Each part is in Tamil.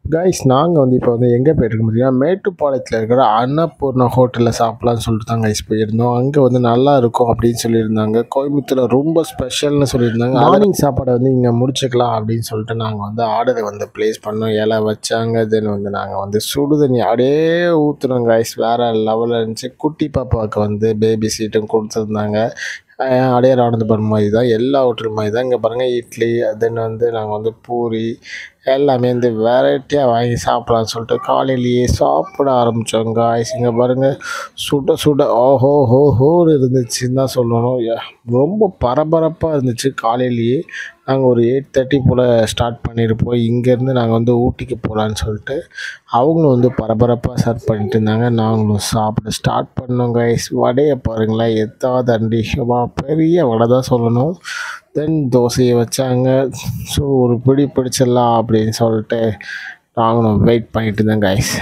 கைஸ் நாங்கள் வந்து இப்போ வந்து எங்கே போயிருக்கோம் பார்த்தீங்கன்னா மேட்டுப்பாளையத்தில் இருக்கிற அன்னபூர்ணா ஹோட்டலில் சாப்பிட்லான்னு சொல்லிட்டு தான் கைஸ் போயிருந்தோம் அங்கே வந்து நல்லா இருக்கும் அப்படின்னு சொல்லியிருந்தாங்க கோயம்புத்தூரில் ரொம்ப ஸ்பெஷல்னு சொல்லியிருந்தாங்க மார்னிங் சாப்பாடை வந்து இங்கே முடிச்சுக்கலாம் அப்படின்னு சொல்லிட்டு நாங்கள் வந்து ஆர்டரை வந்து ப்ளேஸ் பண்ணோம் இலை வச்சாங்க தென் வந்து நாங்கள் வந்து சுடு தண்ணி அப்படியே ஊற்றுனோம் கைஸ் வேறு லெவலில் இருந்துச்சு குட்டி பாப்பாவுக்கு வந்து பேபி சீட்டும் கொடுத்துருந்தாங்க அஹ் அடையார் ஆனந்தபுரம் மாதிரி தான் எல்லா ஹோட்டல் மாதிரி தான் இங்கே பாருங்கள் இட்லி தென் வந்து நாங்கள் வந்து பூரி எல்லாமே வந்து வெரைட்டியாக வாங்கி சாப்பிட்லான்னு சொல்லிட்டு காலையிலேயே சாப்பிட ஆரம்பித்தோம் காய்ஸ் இங்கே பாருங்கள் சுட சுட ஓஹோ ஹோ ஹோன்னு இருந்துச்சுன்னு தான் சொல்லணும் யா- ரொம்ப பரபரப்பாக இருந்துச்சு காலையிலேயே நாங்கள் ஒரு எயிட் தேர்ட்டி போல் ஸ்டார்ட் பண்ணியிருப்போம் இங்கேருந்து நாங்கள் வந்து ஊட்டிக்கு போகலான்னு சொல்லிட்டு அவங்களும் வந்து பரபரப்பாக சர்வ் பண்ணிட்டு இருந்தாங்க நாங்களும் சாப்பிட ஸ்டார்ட் பண்ணோம் கைஸ் வடையை பாருங்களேன் எத்தாவது அண்டி வா பெரிய வடை தான் சொல்லணும் தென் தோசையை வச்சாங்க ஸோ ஒரு பிடி பிடிச்சிடலாம் அப்படின்னு சொல்லிட்டு நாங்களும் வெயிட் பண்ணிட்டு இருந்தோம் கைஸ்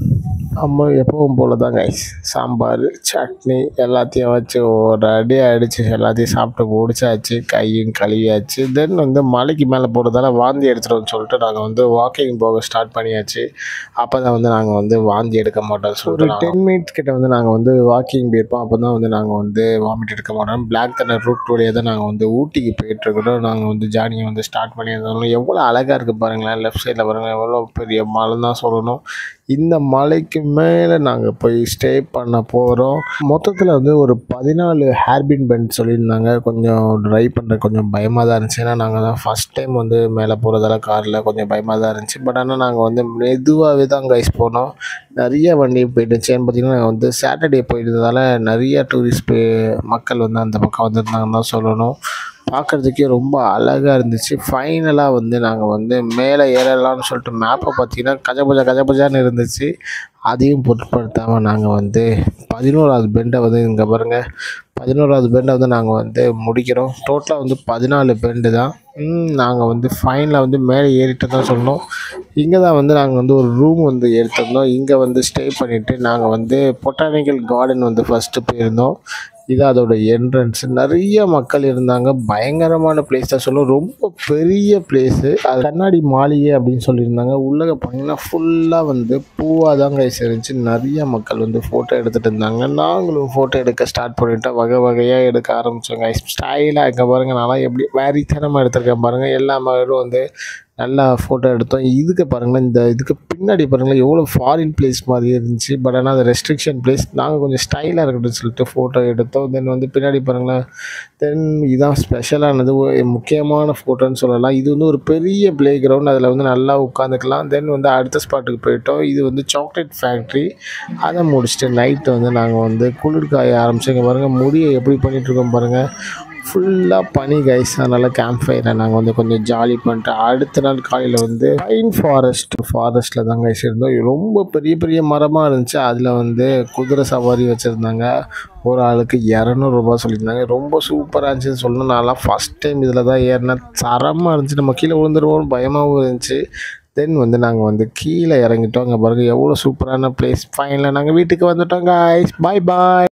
நம்ம எப்பவும் போல தான் கைஸ் சாம்பார் சட்னி எல்லாத்தையும் வச்சு ஒரு அடி அடித்து எல்லாத்தையும் சாப்பிட்டு முடிச்சாச்சு கையும் கழுவியாச்சு தென் வந்து மலைக்கு மேலே போகிறதால வாந்தி எடுத்துட்டோம்னு சொல்லிட்டு நாங்கள் வந்து வாக்கிங் போக ஸ்டார்ட் பண்ணியாச்சு அப்போ தான் வந்து நாங்கள் வந்து வாந்தி எடுக்க மாட்டோம்னு சொல்லிட்டு ஒரு டென் மினிட்ஸ் கிட்ட வந்து நாங்கள் வந்து வாக்கிங் போயிருப்போம் அப்போ தான் வந்து நாங்கள் வந்து வாமிட் எடுக்க மாட்டோம் பிளாக் தண்டர் ரூட் வழியாக தான் நாங்கள் வந்து ஊட்டிக்கு போயிட்டுருக்கிறோம் நாங்கள் வந்து ஜார்னியை வந்து ஸ்டார்ட் பண்ணியிருந்தோம் எவ்வளோ அழகாக இருக்குது பாருங்களேன் லெஃப்ட் சைடில் பாருங்கள் எவ்வளோ பெரிய மலை தான் சொல்லணும் இந்த மலைக்கு மேலே நாங்கள் போய் ஸ்டே பண்ண போகிறோம் மொத்தத்தில் வந்து ஒரு பதினாலு ஹேர்பின் பெண்ட் சொல்லியிருந்தாங்க கொஞ்சம் ட்ரை பண்ணுற கொஞ்சம் பயமாக தான் இருந்துச்சு ஏன்னா நாங்கள் தான் ஃபஸ்ட் டைம் வந்து மேலே போகிறதால காரில் கொஞ்சம் பயமாக தான் இருந்துச்சு பட் ஆனால் நாங்கள் வந்து மெதுவாகவே தான் கைஸ் போனோம் நிறைய வண்டி போயிட்டுச்சு ஏன்னு பார்த்தீங்கன்னா நாங்கள் வந்து சாட்டர்டே போயிருந்ததால நிறைய டூரிஸ்ட் மக்கள் வந்து அந்த பக்கம் வந்திருந்தாங்கன்னு தான் சொல்லணும் பார்க்குறதுக்கே ரொம்ப அழகாக இருந்துச்சு ஃபைனலாக வந்து நாங்கள் வந்து மேலே ஏறலாம்னு சொல்லிட்டு மேப்பை பார்த்தீங்கன்னா கஜபஜா கஜபஜான்னு இருந்துச்சு அதையும் பொருட்படுத்தாமல் நாங்கள் வந்து பதினோராவது பெண்டை வந்து இங்கே பாருங்கள் பதினோராவது பெண்டை வந்து நாங்கள் வந்து முடிக்கிறோம் டோட்டலாக வந்து பதினாலு பெண்டு தான் நாங்கள் வந்து ஃபைனலாக வந்து மேலே ஏறிட்டு தான் சொன்னோம் இங்கே தான் வந்து நாங்கள் வந்து ஒரு ரூம் வந்து எடுத்திருந்தோம் இங்கே வந்து ஸ்டே பண்ணிவிட்டு நாங்கள் வந்து பொட்டானிக்கல் கார்டன் வந்து ஃபஸ்ட்டு போயிருந்தோம் இது அதோட என்ட்ரன்ஸ் நிறைய மக்கள் இருந்தாங்க பயங்கரமான பிளேஸ் தான் சொல்லுவோம் ரொம்ப பெரிய பிளேஸு அது கண்ணாடி மாளிகை அப்படின்னு சொல்லியிருந்தாங்க உள்ளே போனீங்கன்னா ஃபுல்லாக வந்து பூவாக தான் கைஸ் இருந்துச்சு நிறைய மக்கள் வந்து ஃபோட்டோ எடுத்துகிட்டு இருந்தாங்க நாங்களும் ஃபோட்டோ எடுக்க ஸ்டார்ட் பண்ணிட்டோம் வகை வகையாக எடுக்க ஆரம்பித்தோம் கைஸ் ஸ்டைலாக இங்கே பாருங்கள் நான்லாம் எப்படி வேரித்தனமாக எடுத்திருக்கேன் பாருங்கள் எல்லா மக்களும் வந்து நல்லா ஃபோட்டோ எடுத்தோம் இதுக்கு பாருங்களேன் இந்த இதுக்கு பின்னாடி பாருங்களேன் எவ்வளோ ஃபாரின் பிளேஸ் மாதிரி இருந்துச்சு பட் ஆனால் அது ரெஸ்ட்ரிக்ஷன் பிளேஸ் நாங்கள் கொஞ்சம் ஸ்டைலாக இருக்கட்டும்னு சொல்லிட்டு ஃபோட்டோ எடுத்தோம் தென் வந்து பின்னாடி பாருங்களேன் தென் இதான் ஸ்பெஷலானது ஒரு முக்கியமான ஃபோட்டோன்னு சொல்லலாம் இது வந்து ஒரு பெரிய ப்ளே கிரவுண்ட் அதில் வந்து நல்லா உட்காந்துக்கலாம் தென் வந்து அடுத்த ஸ்பாட்டுக்கு போயிட்டோம் இது வந்து சாக்லேட் ஃபேக்ட்ரி அதை முடிச்சுட்டு நைட்டு வந்து நாங்கள் வந்து குளிர் காய ஆரம்பிச்சோங்க பாருங்கள் முடியை எப்படி பண்ணிகிட்ருக்கோம் பாருங்கள் ஃபுல்லாக பனி கைஸ் அதனால் கேம்ப் ஃபயரை நாங்கள் வந்து கொஞ்சம் ஜாலி பண்ணிட்டு அடுத்த நாள் காலையில் வந்து பைன் ஃபாரஸ்ட் ஃபாரஸ்ட்டில் தான் கைஸ் இருந்தோம் ரொம்ப பெரிய பெரிய மரமாக இருந்துச்சு அதில் வந்து குதிரை சவாரி வச்சுருந்தாங்க ஒரு ஆளுக்கு இரநூறுபா சொல்லியிருந்தாங்க ரொம்ப சூப்பராக இருந்துச்சுன்னு சொல்லணும் நான்லாம் ஃபஸ்ட் டைம் இதில் தான் ஏறினேன் தரமாக இருந்துச்சு நம்ம கீழே விழுந்துருவோம்னு பயமாகவும் இருந்துச்சு தென் வந்து நாங்கள் வந்து கீழே இறங்கிட்டோம் அங்கே பாருங்கள் எவ்வளோ சூப்பரான பிளேஸ் ஃபைனலாக நாங்கள் வீட்டுக்கு வந்துட்டோம் காய்ஸ் பாய் பாய்